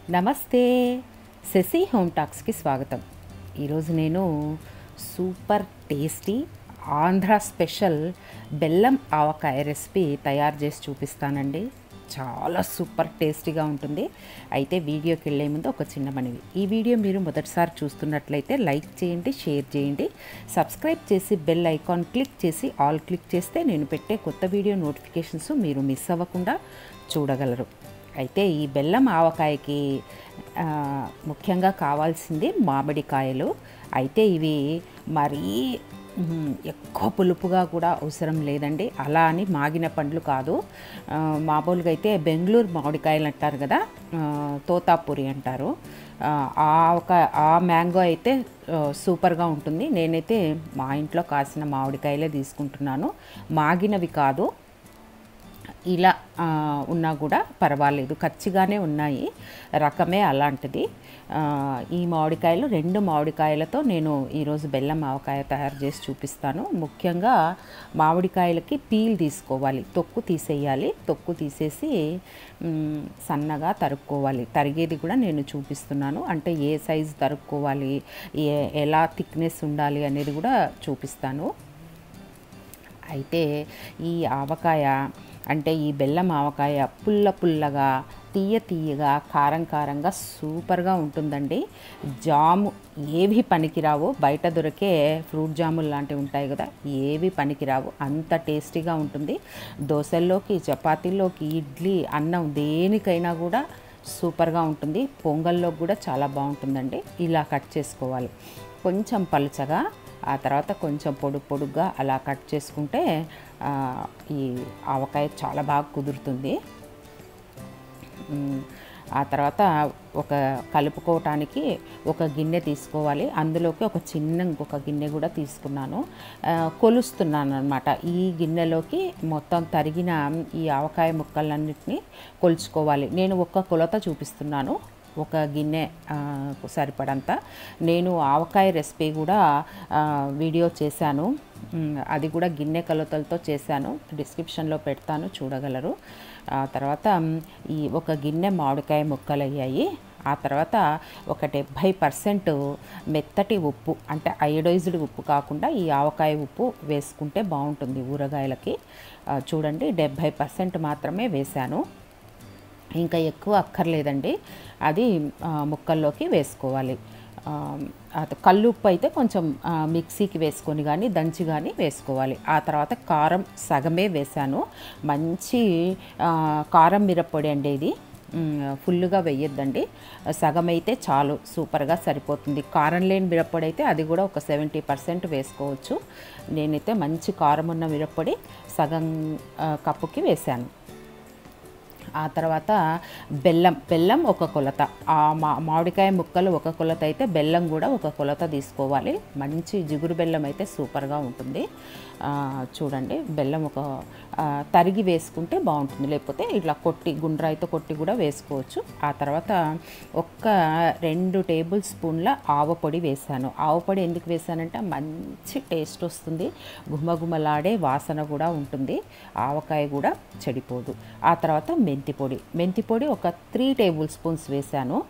నమస్తే శశి హోమ్ టాక్స్కి స్వాగతం ఈరోజు నేను సూపర్ టేస్టీ ఆంధ్ర స్పెషల్ బెల్లం ఆవకాయ రెసిపీ తయారు చేసి చూపిస్తానండి చాలా సూపర్ టేస్టీగా ఉంటుంది అయితే వీడియోకి వెళ్ళే ముందు ఒక చిన్న మనవి ఈ వీడియో మీరు మొదటిసారి చూస్తున్నట్లయితే లైక్ చేయండి షేర్ చేయండి సబ్స్క్రైబ్ చేసి బెల్ ఐకాన్ క్లిక్ చేసి ఆల్ క్లిక్ చేస్తే నేను పెట్టే కొత్త వీడియో నోటిఫికేషన్స్ మీరు మిస్ అవ్వకుండా చూడగలరు అయితే ఈ బెల్లం ఆవకాయకి ఆ, ముఖ్యంగా కావాల్సింది మామిడికాయలు అయితే ఇవి మరీ మ్, ఎక్కువ పులుపుగా కూడా అవసరం లేదండి అలా అని మాగిన పండ్లు కాదు ఆ, మామూలుగా అయితే బెంగళూరు మామిడికాయలు అంటారు కదా ఆ, తోతాపురి అంటారు ఆ, ఆ ఒక ఆ మ్యాంగో అయితే ఆ, సూపర్గా ఉంటుంది నేనైతే మా ఇంట్లో కాసిన మామిడికాయలే తీసుకుంటున్నాను మాగినవి కాదు ఇలా ఆ, ఉన్నా కూడా పర్వాలేదు కచ్చిగానే ఉన్నాయి రకమే అలాంటిది ఆ, ఈ మామిడికాయలు రెండు మామిడికాయలతో నేను ఈరోజు బెల్లం ఆవకాయ తయారు చేసి చూపిస్తాను ముఖ్యంగా మామిడికాయలకి పీల్ తీసుకోవాలి తొక్కు తీసేయాలి తొక్కు తీసేసి మ్, సన్నగా తరుక్కోవాలి తరిగేది కూడా నేను చూపిస్తున్నాను అంటే ఏ సైజు తరుక్కోవాలి ఏ ఎలా థిక్నెస్ ఉండాలి అనేది కూడా చూపిస్తాను అయితే ఈ ఆవకాయ అంటే ఈ బెల్లం ఆవకాయ పుల్ల పుల్లగా తీయ తీయగా కారం కారంగా సూపర్గా ఉంటుందండి జాము ఏవి పనికిరావు బయట దొరికే ఫ్రూట్ జాములు లాంటివి ఉంటాయి కదా ఏవి పనికిరావు అంత టేస్టీగా ఉంటుంది దోశల్లోకి చపాతీల్లోకి ఇడ్లీ అన్నం దేనికైనా కూడా సూపర్గా ఉంటుంది పొంగల్లోకి కూడా చాలా బాగుంటుందండి ఇలా కట్ చేసుకోవాలి కొంచెం పలుచగా ఆ తర్వాత కొంచెం పొడుగు పొడుగ్గా అలా కట్ చేసుకుంటే ఆ, ఈ ఆవకాయ చాలా బాగా కుదురుతుంది మ్, ఆ తర్వాత ఒక కలుపుకోవటానికి ఒక గిన్నె తీసుకోవాలి అందులోకి ఒక చిన్న ఇంకొక గిన్నె కూడా తీసుకున్నాను ఆ, కొలుస్తున్నాను అనమాట ఈ గిన్నెలోకి మొత్తం తరిగిన ఈ ఆవకాయ ముక్కలన్నిటిని కొలుచుకోవాలి నేను ఒక కొలత చూపిస్తున్నాను ఒక గిన్నె ఆ, సరిపడంత నేను ఆవకాయ రెసిపీ కూడా ఆ, వీడియో చేశాను మ్, అది కూడా గిన్నె కొలతలతో చేశాను డిస్క్రిప్షన్లో పెడతాను చూడగలరు ఆ తర్వాత మ్, ఈ ఒక గిన్నె మామిడికాయ ముక్కలు అయ్యాయి ఆ తర్వాత ఒక డెబ్భై పర్సెంట్ మెత్తటి ఉప్పు అంటే అయోడైజ్డ్ ఉప్పు కాకుండా ఈ ఆవకాయ ఉప్పు వేసుకుంటే బాగుంటుంది ఊరగాయలకి ఆ, చూడండి డెబ్భై పర్సెంట్ మాత్రమే వేశాను ఇంకా ఎక్కువ అక్కర్లేదండి అది ఆ, ముక్కల్లోకి వేసుకోవాలి ఆ, అది కల్లుప్పు అయితే కొంచెం ఆ, మిక్సీకి వేసుకొని కానీ దంచి కానీ వేసుకోవాలి ఆ తర్వాత కారం సగమే వేశాను మంచి ఆ, కారం మిరప్పొడి అండి ఇది మ్, ఫుల్గా వేయొద్దండి సగం అయితే చాలు సూపర్గా సరిపోతుంది కారం లేని మిరప్పొడి అయితే అది కూడా ఒక సెవెంటీ పర్సెంట్ వేసుకోవచ్చు నేనైతే మంచి కారం ఉన్న మిరప్పొడి సగం ఆ, కప్పుకి వేశాను ఆ తర్వాత బెల్లం బెల్లం ఒక కొలత ఆ మా మామిడికాయ ముక్కలు ఒక కొలత అయితే బెల్లం కూడా ఒక కొలత తీసుకోవాలి మంచి జిగురు బెల్లం అయితే సూపర్గా ఉంటుంది ఆ, చూడండి బెల్లం ఒక ఆ, తరిగి వేసుకుంటే బాగుంటుంది లేకపోతే ఇట్లా కొట్టి గుండ్రాయితో కొట్టి కూడా వేసుకోవచ్చు ఆ తర్వాత ఒక్క రెండు టేబుల్ స్పూన్ల ఆవపొడి వేశాను ఆవపొడి ఎందుకు వేశానంటే మంచి టేస్ట్ వస్తుంది గుమగుమలాడే వాసన కూడా ఉంటుంది ఆవకాయ కూడా చెడిపోదు ఆ తర్వాత మెంతి పొడి మెంతి పొడి ఒక త్రీ టేబుల్ స్పూన్స్ వేశాను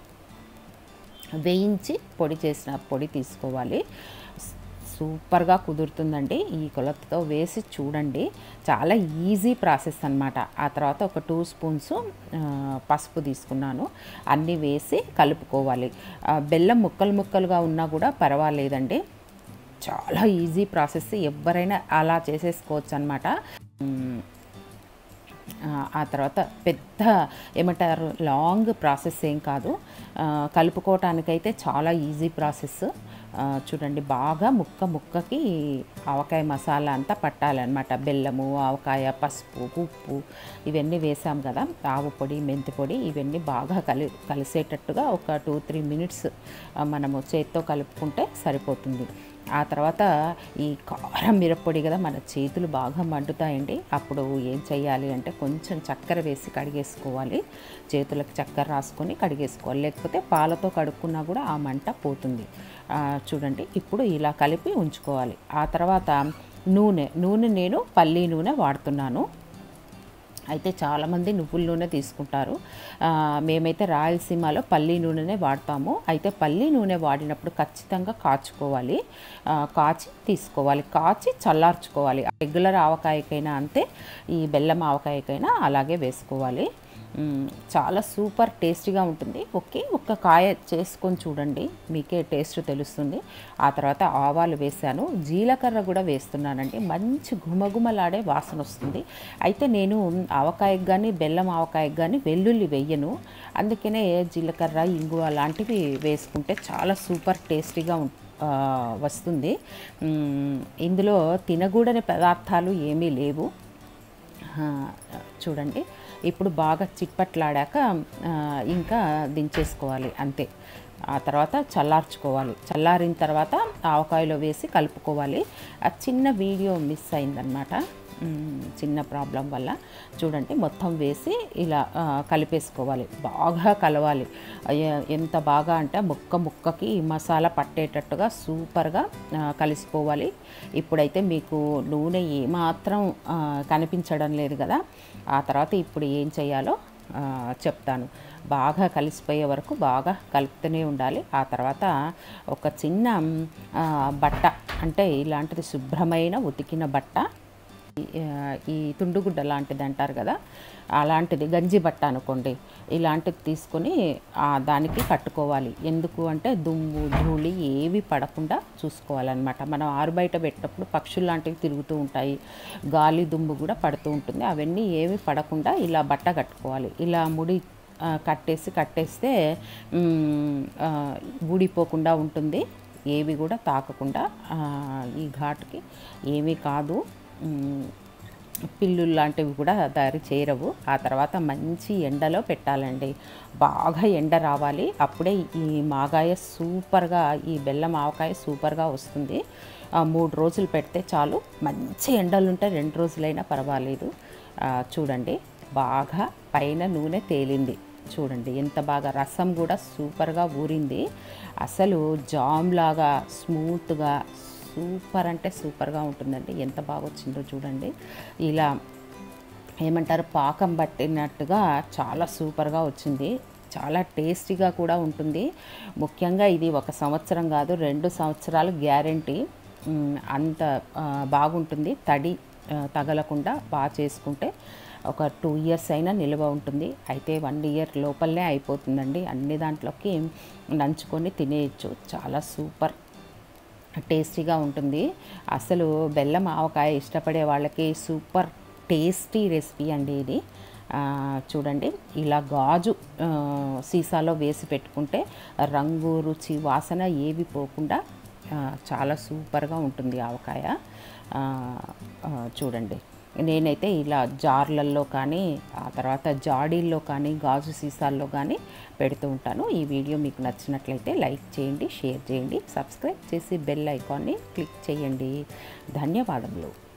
వేయించి పొడి చేసిన పొడి తీసుకోవాలి సూపర్గా కుదురుతుందండి ఈ కొలతతో వేసి చూడండి చాలా ఈజీ ప్రాసెస్ అన్నమాట ఆ తర్వాత ఒక టూ స్పూన్స్ ఆ, పసుపు తీసుకున్నాను అన్నీ వేసి కలుపుకోవాలి ఆ, బెల్లం ముక్కలు ముక్కలుగా ఉన్నా కూడా పర్వాలేదండి చాలా ఈజీ ప్రాసెస్ ఎవరైనా అలా చేసేసుకోవచ్చు అనమాట ఆ, ఆ తర్వాత పెద్ద ఏమంటారు లాంగ్ ప్రాసెస్ ఏం కాదు ఆ, కలుపుకోవటానికైతే చాలా ఈజీ ప్రాసెస్ ఆ, చూడండి బాగా ముక్క ముక్కకి ఆవకాయ మసాలా అంతా పట్టాలన్నమాట బెల్లము ఆవకాయ పసుపు ఉప్పు ఇవన్నీ వేసాం కదా ఆవు పొడి మెంతి పొడి ఇవన్నీ బాగా కలి కలిసేటట్టుగా ఒక టూ త్రీ మినిట్స్ మనము చేత్తో కలుపుకుంటే సరిపోతుంది ఆ తర్వాత ఈ కారం మిరప్పొడి కదా మన చేతులు బాగా మండుతాయండి అప్పుడు ఏం చేయాలి అంటే కొంచెం చక్కెర వేసి కడిగేసుకోవాలి చేతులకు చక్కెర రాసుకొని కడిగేసుకోవాలి లేకపోతే పాలతో కడుక్కున్నా కూడా ఆ మంట పోతుంది ఆ, చూడండి ఇప్పుడు ఇలా కలిపి ఉంచుకోవాలి ఆ తర్వాత నూనె నూనె నేను పల్లీ నూనె వాడుతున్నాను అయితే చాలామంది నువ్వుల నూనె తీసుకుంటారు ఆ, మేమైతే రాయలసీమలో పల్లి నూనెనే వాడతాము అయితే పల్లి నూనె వాడినప్పుడు ఖచ్చితంగా కాచుకోవాలి ఆ, కాచి తీసుకోవాలి కాచి చల్లార్చుకోవాలి రెగ్యులర్ ఆవకాయకైనా అంతే ఈ బెల్లం ఆవకాయకైనా అలాగే వేసుకోవాలి మ్మ్. చాలా సూపర్ టేస్టీగా ఉంటుంది ఒకే ఒక్క కాయ చేసుకొని చూడండి మీకే టేస్ట్ తెలుస్తుంది ఆ తర్వాత ఆవాలు వేసాను జీలకర్ర కూడా వేస్తున్నానండి మంచి గుమగుమలాడే వాసన వస్తుంది అయితే నేను ఆవకాయకు కానీ బెల్లం ఆవకాయకు కానీ వెల్లుల్లి వెయ్యను అందుకనే జీలకర్ర ఇంగువ లాంటివి వేసుకుంటే చాలా సూపర్ టేస్టీగా ఉంటుంది ఆ, వస్తుంది మ్మ్. ఇందులో తినకూడని పదార్థాలు ఏమీ లేవు ఆ, చూడండి ఇప్పుడు బాగా చిట్పట్లాడాక ఆ, ఇంకా దించేసుకోవాలి అంతే ఆ తర్వాత చల్లార్చుకోవాలి చల్లారిన తర్వాత ఆవకాయలో వేసి కలుపుకోవాలి ఆ చిన్న వీడియో మిస్ అయిందనమాట మ్, చిన్న ప్రాబ్లం వల్ల చూడండి మొత్తం వేసి ఇలా ఆ, కలిపేసుకోవాలి బాగా కలవాలి అయ్య- ఎంత బాగా అంటే ముక్క ముక్కకి ఈ మసాలా పట్టేటట్టుగా సూపర్గా ఆ, కలిసిపోవాలి ఇప్పుడైతే మీకు నూనె ఏమాత్రం ఆ, కనిపించడం లేదు కదా ఆ తర్వాత ఇప్పుడు ఏం చేయాలో ఆ, చెప్తాను బాగా కలిసిపోయే వరకు బాగా కలుపుతూనే ఉండాలి ఆ తర్వాత ఒక చిన్న ఆ, బట్ట అంటే ఇలాంటిది శుభ్రమైన ఉతికిన బట్ట ఈ- ఈ తుండుగుడ్డ లాంటిది అంటారు కదా అలాంటిది గంజి బట్ట అనుకోండి ఇలాంటిది తీసుకొని ఆ దానికి కట్టుకోవాలి ఎందుకు అంటే దుమ్ము ధూళి ఏవి పడకుండా చూసుకోవాలన్నమాట మనం ఆరుబయట పెట్టినప్పుడు పక్షులు లాంటివి తిరుగుతూ ఉంటాయి గాలి దుమ్ము కూడా పడుతూ ఉంటుంది అవన్నీ ఏవి పడకుండా ఇలా బట్ట కట్టుకోవాలి ఇలా ముడి ఆ, కట్టేసి కట్టేస్తే మ్, ఆ, ఊడిపోకుండా ఉంటుంది ఏవి కూడా తాకకుండా ఆ, ఈ ఘాటుకి ఏమీ కాదు మ్, పిల్లులు లాంటివి కూడా దారి చేరవు ఆ తర్వాత మంచి ఎండలో పెట్టాలండి బాగా ఎండ రావాలి అప్పుడే ఈ మాగాయ సూపర్గా ఈ బెల్లం ఆవకాయ సూపర్గా వస్తుంది ఆ, మూడు రోజులు పెడితే చాలు మంచి ఎండలు ఉంటే రెండు రోజులైనా పర్వాలేదు ఆ, చూడండి బాగా పైన నూనె తేలింది చూడండి ఎంత బాగా రసం కూడా సూపర్గా ఊరింది అసలు జామ్ లాగా స్మూత్గా సూపర్ అంటే సూపర్గా ఉంటుందండి ఎంత బాగా వచ్చిందో చూడండి ఇలా ఏమంటారు పాకం పట్టినట్టుగా చాలా సూపర్గా వచ్చింది చాలా టేస్టీగా కూడా ఉంటుంది ముఖ్యంగా ఇది ఒక సంవత్సరం కాదు రెండు సంవత్సరాలు గ్యారంటీ అంత ఆ, బాగుంటుంది తడి ఆ, తగలకుండా బాగా చేసుకుంటే ఒక టూ ఇయర్స్ అయినా నిల్వ ఉంటుంది అయితే వన్ ఇయర్ లోపలనే అయిపోతుందండి అన్ని దాంట్లోకి నంచుకొని తినేయచ్చు చాలా సూపర్ టేస్టీగా ఉంటుంది అసలు బెల్లం ఆవకాయ ఇష్టపడే వాళ్ళకి సూపర్ టేస్టీ రెసిపీ అండి ఇది ఆ, చూడండి ఇలా గాజు ఆ, సీసాలో వేసి పెట్టుకుంటే రంగు రుచి వాసన ఏవి పోకుండా ఆ, చాలా సూపర్గా ఉంటుంది ఆవకాయ ఆ, ఆ, చూడండి నేనైతే ఇలా జార్లల్లో కానీ ఆ తర్వాత జాడీల్లో కానీ గాజు సీసాల్లో కానీ పెడుతూ ఉంటాను ఈ వీడియో మీకు నచ్చినట్లయితే లైక్ చేయండి షేర్ చేయండి సబ్స్క్రైబ్ చేసి బెల్ ఐకాన్ని క్లిక్ చేయండి ధన్యవాదములు